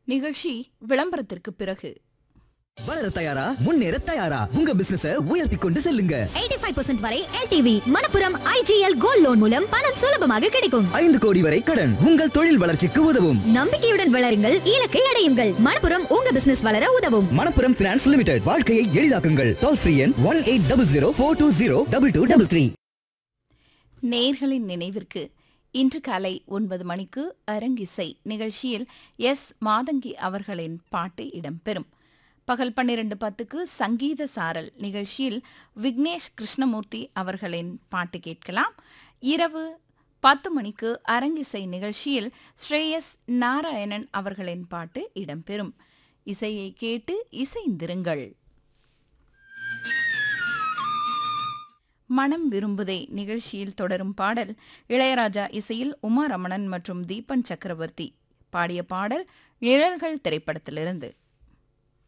நிகழ்ச்சி விளம்பரத்திற்கு பிறகு வளர தயாரா முன்னேற தயாரா உங்க பிசினஸ உயர்த்தி கொண்டு செல்லுங்க 85% வரை L T V Manappuram I G L gold loan மூலம் பணம் சுலபமாக கிடைக்கும் ஐந்து கோடி வரை கடன் உங்கள் தொழில் வளர்ச்சிக்கு உதவும் நம்பிக்கையுடன் வளருங்கள் இலக்கை அடையுங்கள் மணப்புரம் உங்க பிசினஸ் வளர உதவும் மணப்புரம் பினான்ஸ் லிமிடெட் வாழ்க்கையை எளிதாக்குங்கள் டோல் ஃப்ரீ எண் one eight double zero four two zero double two double three நேர்களின் நினைவிற்கு இன்று காலை ஒன்பது மணிக்கு அரங்கிசை நிகழ்ச்சியில் எஸ் மாதங்கி அவர்களின் பாட்டு இடம்பெறும் பகல் பன்னிரண்டு பத்துக்கு சங்கீத சாரல் நிகழ்ச்சியில் விக்னேஷ் கிருஷ்ணமூர்த்தி அவர்களின் பாட்டு கேட்கலாம் இரவு பத்து மணிக்கு அரங்கிசை நிகழ்ச்சியில் ஸ்ரேயஸ் நாராயணன் அவர்களின் பாட்டு இடம்பெறும் இசையை கேட்டு இசைந்திருங்கள் மனம் விரும்புதே நிகழ்ச்சியில் தொடரும் பாடல் இளையராஜா இசையில் உமா ரமணன் மற்றும் தீபன் சக்கரவர்த்தி பாடிய பாடல் நிழல்கள் திரைப்படத்திலிருந்து